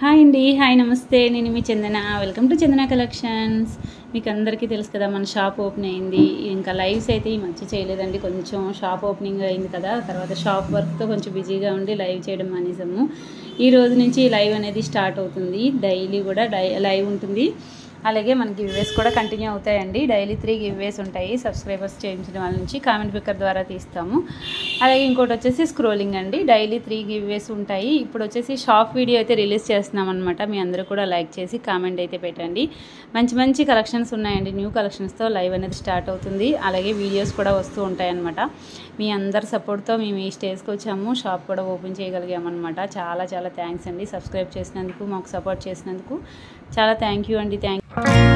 hi అండి hi నమస్తే నేను మీ Chandana welcome to Chandana collections మీకు అందరికీ తెలుసు కదా మన షాప్ ఓపెన్ అయింది ఇంకా లైవ్స్ అయితే ఈ మధ్య చేయలేదండి కొంచెం షాప్ ఓపెనింగ్ అయింది కదా తర్వాత షాప్ వర్క్తో కొంచెం బిజీగా ఉండి లైవ్ చేయడం మానేసాము ఈ రోజు నుంచి లైవ్ అనేది స్టార్ట్ అవుతుంది డైలీ కూడా డై లైవ్ ఉంటుంది అలాగే మన గివ్వేస్ కూడా కంటిన్యూ అవుతాయండి డైలీ త్రీ గివ్వేస్ ఉంటాయి సబ్స్క్రైబర్స్ చేయించిన వాళ్ళ నుంచి కామెంట్ పిక్కర్ ద్వారా తీస్తాము అలాగే ఇంకోటి వచ్చేసి స్క్రోలింగ్ అండి డైలీ త్రీ గివ్వేస్ ఉంటాయి ఇప్పుడు వచ్చేసి షాప్ వీడియో అయితే రిలీజ్ చేస్తున్నాం అనమాట మీ అందరూ కూడా లైక్ చేసి కామెంట్ అయితే పెట్టండి మంచి మంచి కలెక్షన్స్ ఉన్నాయండి న్యూ కలెక్షన్స్తో లైవ్ అనేది స్టార్ట్ అవుతుంది అలాగే వీడియోస్ కూడా వస్తూ ఉంటాయన్నమాట మీ అందరి సపోర్ట్తో మేము ఈ స్టేజ్కి వచ్చాము షాప్ కూడా ఓపెన్ చేయగలిగామన్నమాట చాలా చాలా థ్యాంక్స్ అండి సబ్స్క్రైబ్ చేసినందుకు మాకు సపోర్ట్ చేసినందుకు చాలా థ్యాంక్ యూ అండి థ్యాంక్